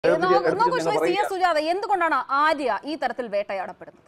No- നോക്കൂ എന്ന് Shri C പറയുക. എസ് സുജാത എന്തുകൊണ്ടാണ് ആര്യ ഈ തരത്തിൽ വേട്ടയാടപ്പെടുന്നത്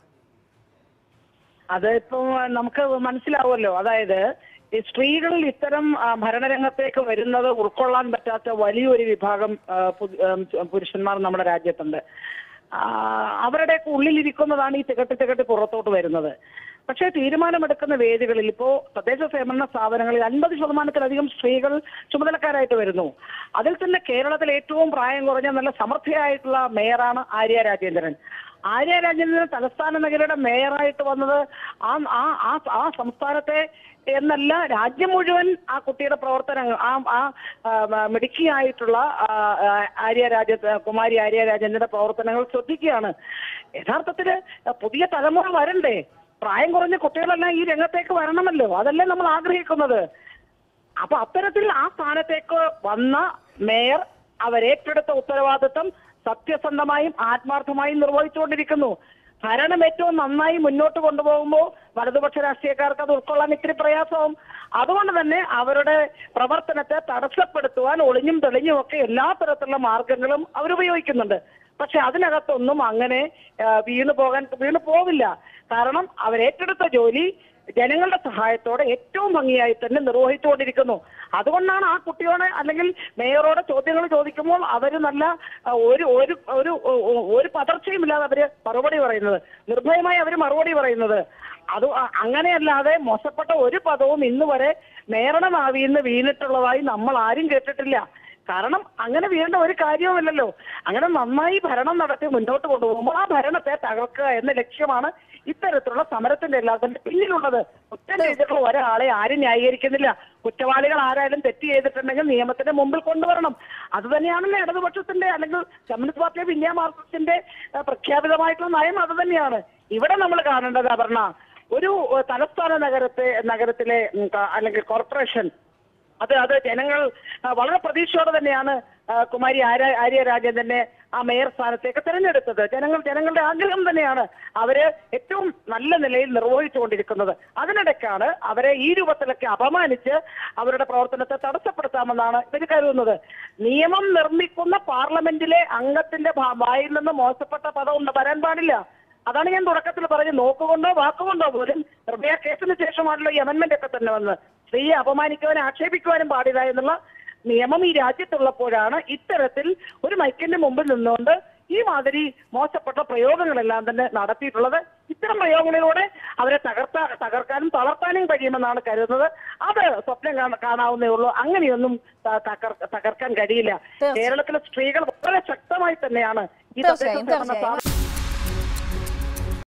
അത് ഇപ്പൊ നമുക്ക് മനസ്സിലാവുമല്ലോ അതായത് ഈ സ്ത്രീകളിൽ ഇത്തരം ആ, ഭരണരംഗത്തേക്ക് വരുന്നത് ഉൾക്കൊള്ളാൻ പറ്റാത്ത വലിയൊരു വിഭാഗം ആ, പു- ഉം, പുരുഷന്മാർ നമ്മുടെ രാജ്യത്തുണ്ട് ആ, അവരുടെയൊക്കെ ഉള്ളിലിരിക്കുന്നതാണ് ഈ തികട്ടി തികട്ടി പുറത്തോട്ട് വരുന്നത് പക്ഷേ തീരുമാനമെടുക്കുന്ന വേദികളിൽ ഇപ്പോ തദ്ദേശ സ്വയംഭരണ സ്ഥാപനങ്ങളിൽ അൻപത് ശതമാനത്തിലധികം സ്ത്രീകൾ ചുമതലക്കാരായിട്ട് വരുന്നു അതിൽ തന്നെ കേരളത്തിൽ ഏറ്റവും പ്രായം കുറഞ്ഞ നല്ല സമർത്ഥയായിട്ടുള്ള മേയറാണ് ആര്യ രാജേന്ദ്രൻ ആര്യ രാജേന്ദ്രൻ തലസ്ഥാന നഗരയുടെ മേയറായിട്ട് വന്നത് ആ ആ ആ- ആ സംസ്ഥാനത്തെ എന്നല്ല രാജ്യം മുഴുവൻ ആ കുട്ടിയുടെ പ്രവർത്തനങ്ങൾ ആ ആ ആ, മിടുക്കിയായിട്ടുള്ള ആ, ആ, ആര്യ രാജ കുമാരി ആര്യ രാജേന്ദ്രന്റെ പ്രവർത്തനങ്ങൾ ശ്രദ്ധിക്കുകയാണ് യഥാർത്ഥത്തില് പുതിയ തലമുറ വരണ്ടേ പ്രായം കുറഞ്ഞ കുട്ടികളെല്ലാം ഈ രംഗത്തേക്ക് വരണമല്ലോ അതല്ലേ നമ്മൾ ആഗ്രഹിക്കുന്നത് അപ്പൊ അത്തരത്തിൽ ആ സ്ഥാനത്തേക്ക് വന്ന മേയർ അവരേറ്റെടുത്ത ഉത്തരവാദിത്വം സത്യസന്ധമായും ആത്മാർത്ഥമായും നിർവഹിച്ചുകൊണ്ടിരിക്കുന്നു ഭരണം ഏറ്റവും നന്നായി മുന്നോട്ട് കൊണ്ടുപോകുമ്പോൾ വലതുപക്ഷ രാഷ്ട്രീയക്കാർക്ക് അത് ഉൾക്കൊള്ളാൻ ഇത്തിരി പ്രയാസവും അതുകൊണ്ട് തന്നെ അവരുടെ പ്രവർത്തനത്തെ തടസ്സപ്പെടുത്തുവാൻ ഒളിഞ്ഞും തെളിഞ്ഞും ഒക്കെ എല്ലാ തരത്തിലുള്ള മാർഗങ്ങളും അവരുപയോഗിക്കുന്നുണ്ട് പക്ഷെ അതിനകത്തൊന്നും അങ്ങനെ ആ, വീണു പോകാൻ വീണു പോവില്ല കാരണം അവരേറ്റെടുത്ത ജോലി ജനങ്ങളുടെ സഹായത്തോടെ ഏറ്റവും ഭംഗിയായി തന്നെ നിർവഹിച്ചുകൊണ്ടിരിക്കുന്നു അതുകൊണ്ടാണ് ആ കുട്ടിയോട് അല്ലെങ്കിൽ മേയറോട് ചോദ്യങ്ങൾ ചോദിക്കുമ്പോൾ അവർ നല്ല ആ, ഒരു ഒരു ഒരു ഒരു പതർച്ചയും ഇല്ലാതെ അവര് മറുപടി പറയുന്നത് നിർഭയമായി അവർ മറുപടി പറയുന്നത് അത് അ- അങ്ങനെയല്ലാതെ മോശപ്പെട്ട ഒരു പദവും ഇന്ന് വരെ മേയറുടെ നാവിൽ നിന്ന് വീണിട്ടുള്ളതായി നമ്മൾ ആരും കേട്ടിട്ടില്ല കാരണം അങ്ങനെ വീണ്ട ഒരു കാര്യവുമില്ലല്ലോ അങ്ങനെ നന്നായി ഭരണം നടത്തി മുന്നോട്ട് കൊണ്ടുപോകുമ്പോൾ ആ ഭരണത്തെ തകർക്കുക എന്ന ലക്ഷ്യമാണ് ഇത്തരത്തിലുള്ള സമരത്തിന്റെ എല്ലാത്തിന്റെ പിന്നിലുള്ളത് കുറ്റം ചെയ്തിട്ടുള്ള ഒരാളെ ആരും ന്യായീകരിക്കുന്നില്ല കുറ്റവാളികൾ ആരായാലും തെറ്റ് ചെയ്തിട്ടുണ്ടെങ്കിൽ നിയമത്തിന്റെ മുമ്പിൽ കൊണ്ടുവരണം അത് തന്നെയാണല്ലോ ഇടതുപക്ഷത്തിന്റെ അല്ലെങ്കിൽ കമ്മ്യൂണിസ്റ്റ് പാർട്ടി ഓഫ് ഇന്ത്യ മാർക്സിന്റെ ഏഹ്, പ്രഖ്യാപിതമായിട്ടുള്ള നയം അത് തന്നെയാണ് ഇവിടെ നമ്മൾ കാണേണ്ടത് അപർണ ഒരു ഏഹ്, തലസ്ഥാന നഗരത്തെ നഗരത്തിലെ ഉം, ക- അല്ലെങ്കിൽ കോർപ്പറേഷൻ അത് അത് ജനങ്ങൾ ആ, വളരെ പ്രതീക്ഷയോടെ തന്നെയാണ് ആ, കുമാരി ആര്യ ആര്യ രാജേന്ദ്രനെ ആ മേയർ സ്ഥാനത്തേക്ക് തിരഞ്ഞെടുത്തത് ജനങ്ങൾ ജനങ്ങളുടെ ആഗ്രഹം തന്നെയാണ് അവര് ഏറ്റവും നല്ല നിലയിൽ നിർവഹിച്ചുകൊണ്ടിരിക്കുന്നത് അതിനിടയ്ക്കാണ് അവരെ ഈ രൂപത്തിലൊക്കെ അപമാനിച്ച് അവരുടെ പ്രവർത്തനത്തെ തടസ്സപ്പെടുത്താമെന്നാണ് ഇവർ കരുതുന്നത് നിയമം നിർമ്മിക്കുന്ന പാർലമെന്റിലെ അംഗത്തിന്റെ ഭാ- വായിൽ നിന്ന് മോശപ്പെട്ട പദം ഉണ്ട് വരാൻ പാടില്ല അതാണ് ഞാൻ തുടക്കത്തിൽ പറഞ്ഞത് നോക്കുകൊണ്ടോ വാക്കുകൊണ്ടോ പോലും നിർഭയ കേസിന് ശേഷമാണല്ലോ ഈ അമെന്മെന്റ് ഒക്കെ തന്നെ വന്ന് സ്ത്രീയെ അപമാനിക്കുവാനും ആക്ഷേപിക്കുവാനും പാടില്ല എന്നുള്ള നിയമം ഈ രാജ്യത്തുള്ളപ്പോഴാണ് ഇത്തരത്തിൽ ഒരു മൈക്കിന്റെ മുമ്പിൽ നിന്നുകൊണ്ട് ഈ മാതിരി മോശപ്പെട്ട പ്രയോഗങ്ങളെല്ലാം തന്നെ നടത്തിയിട്ടുള്ളത് ഇത്തരം പ്രയോഗങ്ങളിലൂടെ അവരെ തകർത്ത തകർക്കാനും തളർത്താനും കഴിയുമെന്നാണ് കരുതുന്നത് അത് സ്വപ്നം കാണ- കാണാവുന്നേ ഉള്ളൂ അങ്ങനെയൊന്നും ത- തകർ- തകർക്കാൻ കഴിയില്ല തീർച്ചയായും. കേരളത്തിലെ സ്ത്രീകൾ വളരെ ശക്തമായി തന്നെയാണ് ഈ തീർച്ചയായും തദ്ദേശ സ്വയംഭരണ തീർച്ചയായും സ്ഥാപന